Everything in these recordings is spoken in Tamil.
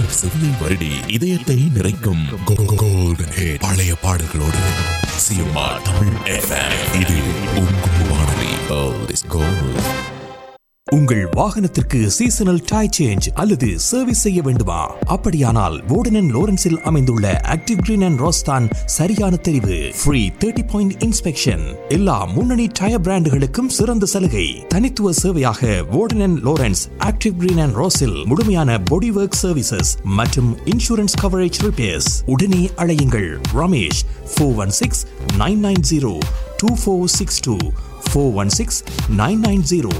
செவியை வருடி இதயத்தை நிறைக்கும் கோல்டன் ஹிட் பழைய பாடல்களோடு சிஎம்ஆர் தமிழ் FM. இது உங்கள் வானொலி Old is gold. உங்கள் வாகனத்திற்கு சீசனல் டை சேஞ்ச் அல்லது சர்வீஸ் செய்ய வேண்டுமா அப்படியானால் வோர்டன் லோரன்ஸில் அமைந்துள்ள ஆக்டிவ் கிரீன் அண்ட் ரோஸ்தான் சரியான தெரிவு ஃப்ரீ தேர்ட்டி பாயிண்ட் இன்ஸ்பெக்ஷன் எல்லா முன்னணி டயர் பிராண்டுகளுக்கும் சிறந்த சலுகை தனித்துவ சேவையாக Warden Lawrence active green and ரோஸில் முழுமையான பாடி ஒர்க் சர்வீசஸ் மற்றும் இன்சூரன்ஸ் கவரேஜ் ரிப்பேர்ஸ் உடனே அழையுங்கள் Ramesh four one six nine nine zero two four six two four one six nine nine zero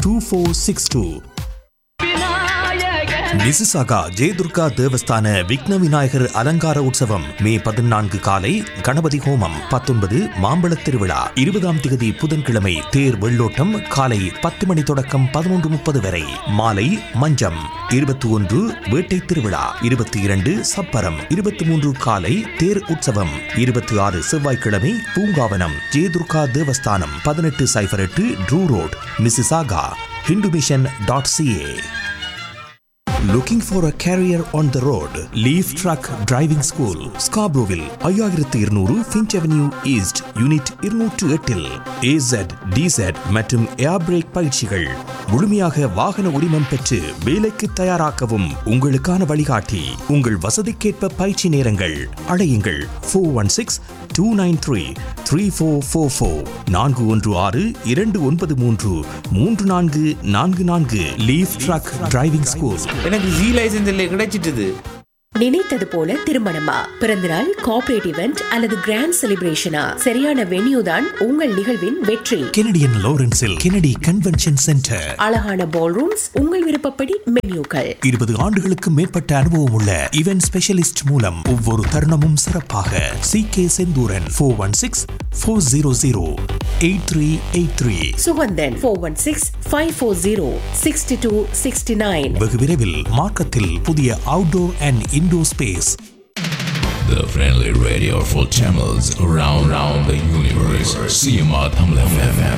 2462. Mississauga Jayadurga Devasthana Vighna Vinayagar அலங்கார உற்சவம் மே பதினான்கு காலை கணபதி ஹோமம் பத்தொன்பது மாம்பழத் திருவிழா இருபதாம் திகதி புதன்கிழமை தேர் வெள்ளோட்டம் காலை பத்து மணி தொடக்கம் பதினொன்று முப்பது வரை மாலை மஞ்சம் இருபத்தி ஒன்று வேட்டை திருவிழா இருபத்தி இரண்டு சப்பரம் இருபத்தி மூன்று காலை தேர் உற்சவம் இருபத்தி ஆறு செவ்வாய்க்கிழமை பூங்காவனம் ஜெயதுர்கா தேவஸ்தானம் பதினெட்டு சைபர் எட்டு Drew road Mississauga Hindu mission dot CA Looking for a career on the road? Leaf Truck Driving School, Scarboroughville, ஐயாயிரத்து இருநூறு ஃபின்ச் அவென்யூ ஈஸ்ட் யூனிட் இருநூற்று எட்டில் ஏசட் டிசட் மற்றும் ஏர் பிரேக் பயிற்சிகள் முழுமையாக வாகன உரிமம் பெற்று வேலைக்கு தயாராக்கவும் உங்களுக்கான வழிகாட்டி உங்கள் வசதிக்கேற்ப பயிற்சி நேரங்கள் அழையுங்கள் four one six two nine three three four four four நான்கு ஒன்று ஆறு இரண்டு ஒன்பது மூன்று மூன்று நான்கு நான்கு நான்கு லீஃப் ட்ரக் டிரைவிங் ஸ்கூல் எனக்கு ஜி லைசன்ஸ் இல்லை கிடைச்சிட்டுது நினைத்தது போல திருமணமா பிறந்தநாள் கார்ப்பரேட் இவெண்ட் அல்லது கிராண்ட் செலிப்ரேஷனா சரியான வென்யூ தான் உங்கள் நிகழ்வின் வெற்றி கெனடியன் லாரன்ஸில் கெனடி கன்வென்ஷன் சென்டர் அழகான பால் ரூம்ஸ் உங்கள் விருப்பப்படி மென்யூக்கள் இருபது ஆண்டுகளுக்கு மேற்பட்ட அனுபவம் உள்ள இவென்ட் ஸ்பெஷலிஸ்ட் மூலம் ஒவ்வொரு தருணமும் சிறப்பாக C K Senthuran four one six four zero zero eight three eight three Suganthan four one six five four zero sixty two sixty nine வெகு விரைவில் மார்க்கத்தில் புதிய outdoor and indoor space The friendly radio for channels around, around the universe. CMR Tamil FM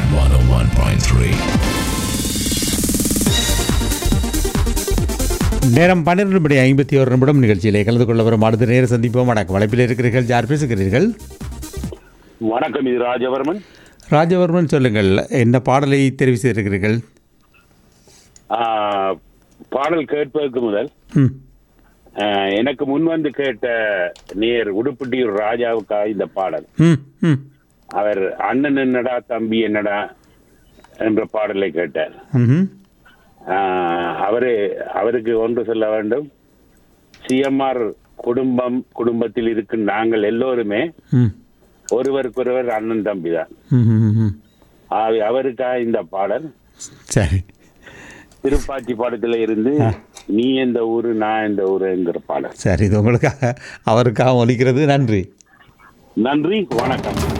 101.3. நேரம் பன்னிரண்டு மணி ஐம்பத்தி ஒரு நிமிடம் நிகழ்ச்சியிலே கலந்து கொள்ள வரும் அடுத்த நேர சந்திப்போம் வணக்கம் வளைப்பில் இருக்கிறீர்கள் யார் பேசுகிறீர்கள் வணக்கம் இது ராஜவர்மன் ராஜவர்மன் சொல்லுங்கள் என்ன பாடலை தெரிவு செய்திருக்கிறீர்கள் ஆ, பாடல் கேட்பதற்கு முதல் ம் ஆ, எனக்கு முன் வந்து கேட்ட நேர் உடுப்பட்டியூர் ராஜாவுக்காக இந்த பாடல் ம் ம் அவர் அண்ணன் என்னடா தம்பி என்னடா என்ற பாடலை கேட்டார் ம்ஹும். ஆ, அவரு அவருக்கு ஒன்று சொல்ல வேண்டும் சிஎம்ஆர் குடும்பம் குடும்பத்தில் இருக்கும் நாங்கள் எல்லோருமே ம் ஒருவருக்கொருவர் அண்ணன் தம்பி தான் ம், ம், ம். அவருக்காக இந்த பாடல் சரி திருப்பாச்சி பாடத்துல இருந்து நீ எந்த ஊரு நான் எந்த ஊருங்கிற பாடல் சரி இது உங்களுக்காக அவருக்காக ஒலிக்கிறது நன்றி நன்றி வணக்கம்